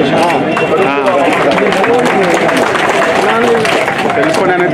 తెలుసుకొని అనేది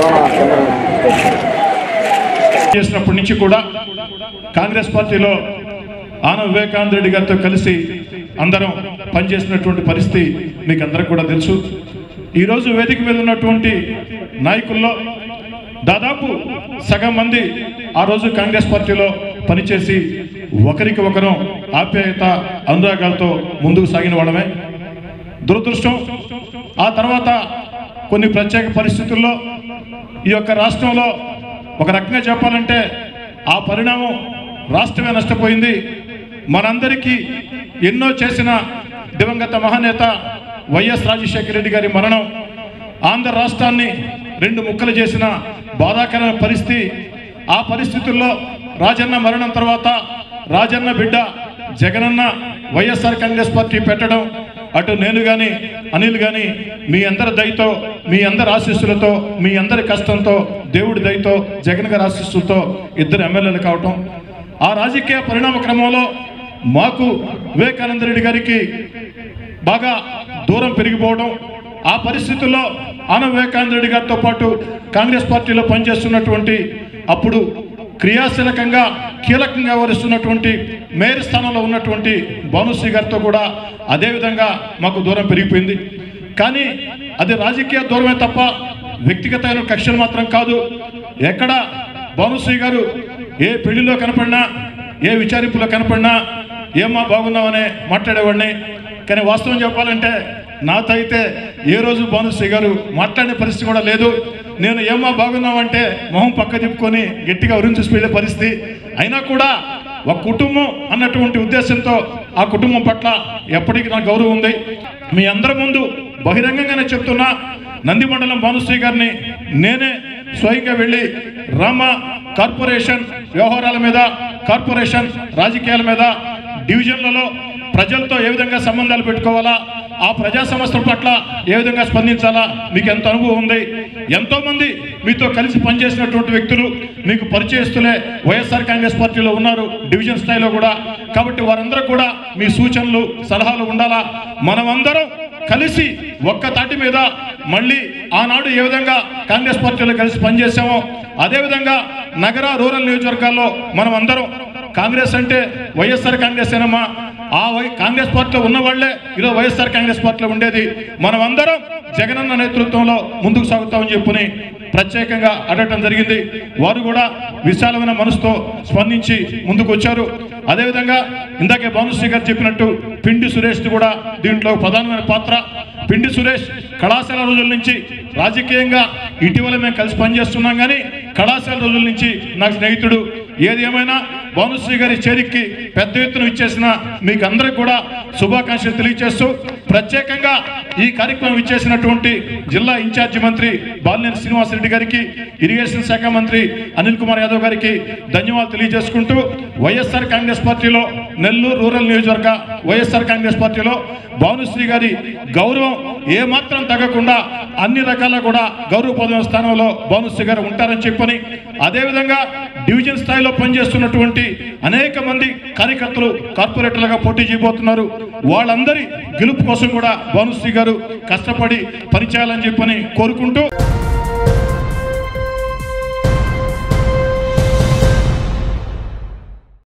చేసినప్పటి నుంచి కూడా కాంగ్రెస్ పార్టీలో ఆన వివేకానంద రెడ్డి గారితో కలిసి అందరం పనిచేసినటువంటి పరిస్థితి మీకు అందరికి కూడా తెలుసు ఈరోజు వేదిక మీద ఉన్నటువంటి నాయకుల్లో దాదాపు సగం మంది ఆ రోజు కాంగ్రెస్ పార్టీలో పనిచేసి ఒకరికి ఒకరం ఆప్యాయత అనురాగాలతో ముందుకు సాగిన వాళ్ళమే దురదృష్టం ఆ తర్వాత కొన్ని ప్రత్యేక పరిస్థితుల్లో ఈ యొక్క రాష్ట్రంలో ఒక రకంగా చెప్పాలంటే ఆ పరిణామం రాష్ట్రమే నష్టపోయింది మనందరికీ ఎన్నో చేసిన దివంగత మహానేత వైఎస్ రాజశేఖర రెడ్డి గారి మరణం ఆంధ్ర రాష్ట్రాన్ని రెండు ముక్కలు చేసిన బాధాకరమైన పరిస్థితి ఆ పరిస్థితుల్లో రాజన్న మరణం తర్వాత రాజన్న బిడ్డ జగనన్న వైఎస్ఆర్ కాంగ్రెస్ పార్టీ పెట్టడం అటు నేను కానీ అనిల్ కానీ మీ అందరి దయతో మీ అందరి ఆశీస్సులతో మీ అందరి కష్టంతో దేవుడి దయతో జగన్ గారి ఆశీస్సులతో ఇద్దరు ఎమ్మెల్యేలు కావటం ఆ రాజకీయ పరిణామ క్రమంలో మాకు వివేకానంద రెడ్డి గారికి బాగా దూరం పెరిగిపోవడం ఆ పరిస్థితుల్లో ఆన వివేకానంద రెడ్డి గారితో పాటు కాంగ్రెస్ పార్టీలో పనిచేస్తున్నటువంటి అప్పుడు క్రియాశీలకంగా కీలకంగా వ్యవహరిస్తున్నటువంటి మేయర్ స్థానంలో ఉన్నటువంటి భానుశ్రీ గారితో కూడా అదేవిధంగా మాకు దూరం పెరిగిపోయింది కానీ అది రాజకీయ దూరమే తప్ప వ్యక్తిగతమైన కక్షలు మాత్రం కాదు ఎక్కడ భానుశ్రీ గారు ఏ పెళ్లిలో కనపడినా ఏ విచారింపులో కనపడినా ఏమ్మా బాగున్నామనే మాట్లాడేవాడిని కానీ వాస్తవం చెప్పాలంటే నాతో అయితే ఏ రోజు భానుశ్రీ గారు మాట్లాడే పరిస్థితి కూడా లేదు నేను ఏమ్మా బాగున్నామంటే మొహం పక్క తిప్పుకొని గట్టిగా ఉరించి వెళ్ళే పరిస్థితి అయినా కూడా ఒక కుటుంబం అన్నటువంటి ఉద్దేశంతో ఆ కుటుంబం పట్ల ఎప్పటికీ నాకు గౌరవం ఉంది మీ అందరి ముందు బహిరంగంగానే చెప్తున్నా నంది మండలం భానుశ్రీ గారిని నేనే స్వయంగా వెళ్ళి రామ కార్పొరేషన్ వ్యవహారాల మీద కార్పొరేషన్ రాజకీయాల మీద డివిజన్లలో ప్రజలతో ఏ విధంగా సంబంధాలు పెట్టుకోవాలా ఆ ప్రజా సంస్థల పట్ల ఏ విధంగా స్పందించాలా మీకు ఎంత అనుభవం ఉంది ఎంతో మంది మీతో కలిసి పనిచేసినటువంటి వ్యక్తులు మీకు పరిచయస్తులే వైఎస్ఆర్ కాంగ్రెస్ పార్టీలో ఉన్నారు డివిజన్ స్థాయిలో కూడా కాబట్టి వారందరూ కూడా మీ సూచనలు సలహాలు ఉండాలా మనమందరం కలిసి ఒక్క తాటి మీద మళ్ళీ ఆనాడు ఏ విధంగా కాంగ్రెస్ పార్టీలో కలిసి పనిచేసామో అదేవిధంగా నగర రూరల్ నియోజకవర్గాల్లో మనం అందరం కాంగ్రెస్ అంటే వైఎస్ఆర్ కాంగ్రెస్ ఏనమ్మా ఆ వై కాంగ్రెస్ పార్టీలో ఉన్న వాళ్ళే ఈరోజు వైఎస్ఆర్ కాంగ్రెస్ పార్టీలో ఉండేది మనం అందరం జగనన్న నేతృత్వంలో ముందుకు సాగుతామని చెప్పుని ప్రత్యేకంగా అడగటం జరిగింది వారు కూడా విశాలమైన మనసుతో స్పందించి ముందుకు వచ్చారు అదేవిధంగా ఇందాకే భానుశ్రీ గారు చెప్పినట్టు పిండి సురేష్ కూడా దీంట్లో ప్రధానమైన పాత్ర పిండి సురేష్ కళాశాల రోజుల నుంచి రాజకీయంగా ఇటీవల మేము కలిసి పనిచేస్తున్నాం కానీ కళాశాల రోజుల నుంచి నాకు స్నేహితుడు ఏది ఏమైనా భానుశ్రీ గారి చేరికకి పెద్ద ఎత్తున ఇచ్చేసిన మీకు అందరికి కూడా శుభాకాంక్షలు తెలియజేస్తూ ప్రత్యేకంగా ఈ కార్యక్రమం ఇచ్చేసినటువంటి జిల్లా ఇన్ఛార్జి మంత్రి బాలినేని శ్రీనివాసరెడ్డి గారికి ఇరిగేషన్ శాఖ మంత్రి అనిల్ కుమార్ యాదవ్ గారికి ధన్యవాదాలు తెలియజేసుకుంటూ వైఎస్ఆర్ కాంగ్రెస్ పార్టీలో నెల్లూరు రూరల్ నియోజకవర్గ వైఎస్ఆర్ కాంగ్రెస్ పార్టీలో భానుశ్రీ గారి గౌరవం ఏమాత్రం తగ్గకుండా అన్ని రకాల కూడా గౌరవప్రదమైన స్థానంలో భానుశ్రీ గారు ఉంటారని చెప్పని అదేవిధంగా డివిజన్ స్థాయిలో పనిచేస్తున్నటువంటి అనేక మంది కార్యకర్తలు కార్పొరేటర్లుగా పోటీ చేయబోతున్నారు వాళ్ళందరి గెలుపు కోసం కూడా భానుశ్రీ గారు కష్టపడి పనిచేయాలని చెప్పని కోరుకుంటూ